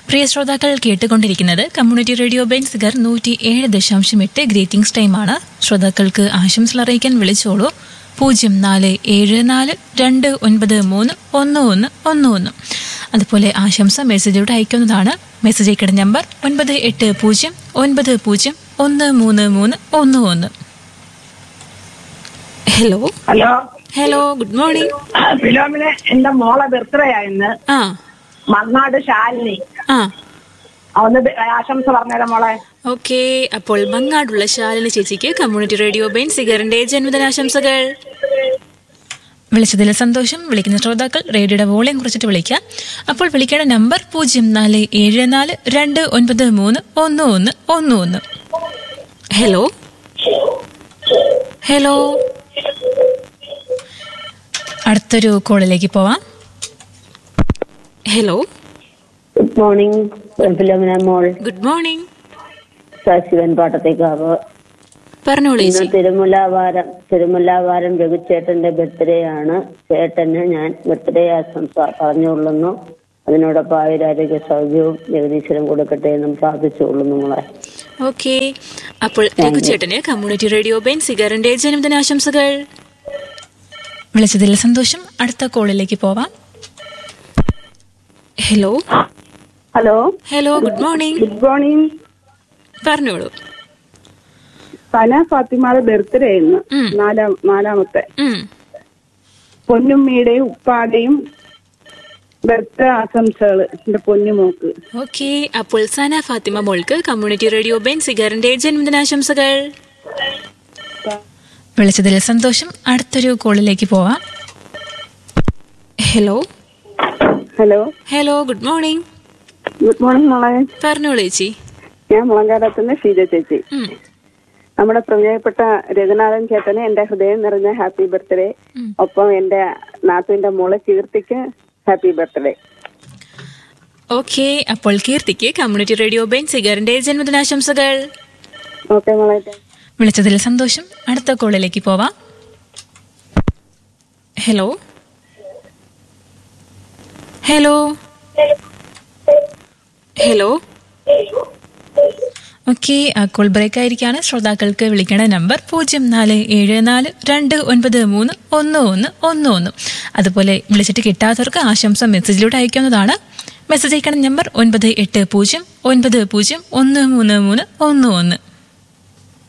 പ്രിയ ശ്രോതാക്കൾ കേട്ടുകൊണ്ടിരിക്കുന്നത് community radio Benziger നൂറ്റി ഏഴ് ദശാംശം എട്ട് ഗ്രീറ്റിംഗ്സ് ടൈമാണ് ശ്രോതാക്കൾക്ക് ആശംസകൾ അറിയിക്കാൻ വിളിച്ചോളൂ പൂജ്യം നാല് ഏഴ് നാല് രണ്ട് ഒൻപത് മൂന്ന് ഒന്ന് ഒന്ന് ഒന്ന് ഒന്ന് അതുപോലെ ആശംസ മെസ്സേജിലൂടെ അയക്കുന്നതാണ് മെസ്സേജ് അയക്കേണ്ട നമ്പർ ഒൻപത് എട്ട് പൂജ്യം ഒൻപത് പൂജ്യം ഒന്ന് മൂന്ന് മൂന്ന് ഒന്ന് ഒന്ന് hello hello hello good morning ഫിലോമിന് എന്റെ മോളെ ബർത്ത്ഡേ ആയിരുന്നു ആ മങ്ങാട് ശാലിനി ആ ഒന്ന് ബ- ആശംസ പറഞ്ഞേരാ മോളെ ഓക്കെ അപ്പോൾ മങ്ങാടുള്ള ശാലിനി ചേച്ചിക്ക് കമ്മ്യൂണിറ്റി റേഡിയോ ബെൻ സിഗറിന്റെ ജന്മദിനാശംസകൾ വിളിച്ചതിൽ സന്തോഷം വിളിക്കുന്ന ശ്രോതാക്കൾ റേഡിയോയുടെ വോളിയം കുറിച്ചിട്ട് വിളിക്കാം അപ്പോൾ വിളിക്കേണ്ട നമ്പർ പൂജ്യം നാല് ഏഴ് നാല് രണ്ട് ഒൻപത് മൂന്ന് ഒന്ന് ഒന്ന് ഒന്ന് ഒന്ന് ഹലോ ഹലോ അടുത്തൊരു കോളിലേക്ക് പോവാം ഹലോ ഗുഡ് മോർണിംഗ് ഫിലോമിന മോൾ ഗുഡ് മോർണിംഗ് ശിവൻ പാട്ടത്തേക്കാവ് പറഞ്ഞോളൂ ഇന്ന് ചേച്ചി തിരുമുല്ലാവാരം തിരുമുല്ലാവാരം രഘുചേട്ടന്റെ ബർത്ത്ഡേ ആണ് ചേട്ടന് ഞാൻ ബർത്ത്ഡേ ആശംസ പറഞ്ഞുകൊള്ളുന്നു അതിനോടൊപ്പം ആയുരാരോഗ്യ സൗഖ്യവും ജഗദീശ്വരം കൊടുക്കട്ടെ എന്നും പ്രാർത്ഥിച്ചുകൊള്ളുന്നു മോളെ ഓക്കെ അപ്പോൾ രഘുചേട്ടന് കമ്മ്യൂണിറ്റി റേഡിയോ ബെൻ സിഗറിന്റെ ജന്മദിനാശംസകൾ വിളിച്ചതിൽ സന്തോഷം അടുത്ത കോളിലേക്ക് പോവാം hello hello hello good morning good morning പറഞ്ഞോളൂ സന ഫാത്തിമയുടെ ബർത്ത്ഡേ ഇന്ന് ഉം. നാലാം നാലാമത്തെ ഉം. പൊന്നുമ്മയുടെയും ഉപ്പാടെയും ബർത്ത്ഡേ ആശംസകൾ എന്റെ പൊന്നുമോക്ക് ഓക്കെ അപ്പോൾ സന ഫാത്തിമ മോൾക്ക് കമ്മ്യൂണിറ്റി റേഡിയോ ബെൻ സിഗറിന്റെ ജന്മദിനാശംസകൾ വിളിച്ചതിൽ സന്തോഷം അടുത്തൊരു കോളിലേക്ക് പോവാം hello hello hello good morning good morning മോളെ പറഞ്ഞോളൂ ചേച്ചി ഞാൻ മുളങ്കാലത്തുനിന്ന് ഷീജ ചേച്ചി ഉം. നമ്മുടെ പ്രിയപ്പെട്ട രഘുനാഥൻ ചേട്ടന് എന്റെ ഹൃദയം നിറഞ്ഞ ഹാപ്പി ബർത്ത്ഡേ ഉം. ഒപ്പം എന്റെ നാത്തുവിന്റെ മോളെ കീർത്തിക്ക് ഹാപ്പി ബർത്ത്ഡേ ഓക്കെ അപ്പോൾ കീർത്തിക്ക് കമ്മ്യൂണിറ്റി റേഡിയോ ബെൻ സിഗറിന്റെ ജന്മദിനാശംസകൾ ഓക്കെ മോളെ വിളിച്ചതിൽ സന്തോഷം അടുത്ത കോളിലേക്ക് പോവാം hello hello hello okay call break ആയിരിക്കാണ് ശ്രോതാക്കൾക്ക് വിളിക്കേണ്ട നമ്പർ പൂജ്യം നാല് ഏഴ് നാല് രണ്ട് ഒൻപത് മൂന്ന് ഒന്ന് ഒന്ന് ഒന്ന് ഒന്ന് അതുപോലെ വിളിച്ചിട്ട് കിട്ടാത്തവർക്ക് ആശംസ മെസ്സേജിലൂടെ അയക്കാവുന്നതാണ് മെസ്സേജ് അയക്കേണ്ട നമ്പർ ഒൻപത് എട്ട് പൂജ്യം ഒൻപത് പൂജ്യം ഒന്ന് മൂന്ന് മൂന്ന് ഒന്ന് ഒന്ന്